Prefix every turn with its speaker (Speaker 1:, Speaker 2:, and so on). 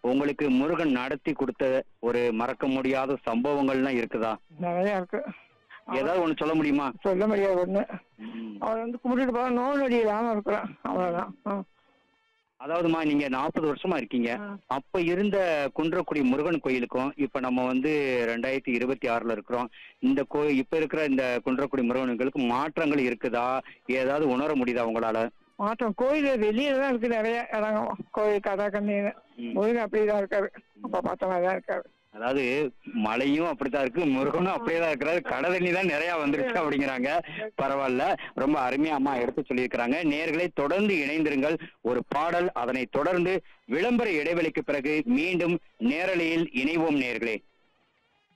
Speaker 1: உங்களுக்கு முருகன் நடத்தி கொடுத்த ஒரு மறக்க முடியாத சம்பவங்கள்லாம் இருக்குதா
Speaker 2: நிறைய இருக்கு
Speaker 1: ஏதாவது ஒண்ணு சொல்ல முடியுமா
Speaker 2: சொல்ல முடியாது ஒண்ணு
Speaker 1: ம்.
Speaker 2: அவர் வந்து கும்பிட்டுட்டு போக நோய் நொடி இல்லாம இருக்கிறான் அவ்வளவுதான் ஆ.
Speaker 1: அதாவதுமா நீங்க நாற்பது வருஷமா இருக்கீங்க அப்ப இருந்த குன்றக்குடி முருகன் கோயிலுக்கும் இப்ப நம்ம வந்து ரெண்டாயிரத்தி இருபத்தி ஆறுல இருக்கிறோம் இந்த கோ இப்ப இருக்கிற இந்த குன்றக்குடி முருகனுக்கு மாற்றங்கள் இருக்குதா ஏதாவது உணர முடியுதா உங்களால
Speaker 2: மாற்றம் கோயில் வெளியில தான் இருக்கு நிறைய இடம் கோயில் கதா கண்ணீர்
Speaker 1: ம்.
Speaker 2: முருகன் அப்படிதான் இருக்காரு அப்ப பார்த்த மாதிரி தான் இருக்காரு
Speaker 1: அதாவது மழையும் அப்படித்தான் இருக்கு முருகனும் அப்படியே தான் இருக்கிறாரு கடை தண்ணி தான் நிறைய வந்துருச்சு அப்படிங்கிறாங்க பரவாயில்ல ரொம்ப அருமையா அம்மா எடுத்து சொல்லியிருக்கிறாங்க நேர்களை தொடர்ந்து இணைந்திருங்கள் ஒரு பாடல் அதனை தொடர்ந்து விளம்பர இடைவெளிக்கு பிறகு மீண்டும் நேரலையில் இணைவோம் நேர்களே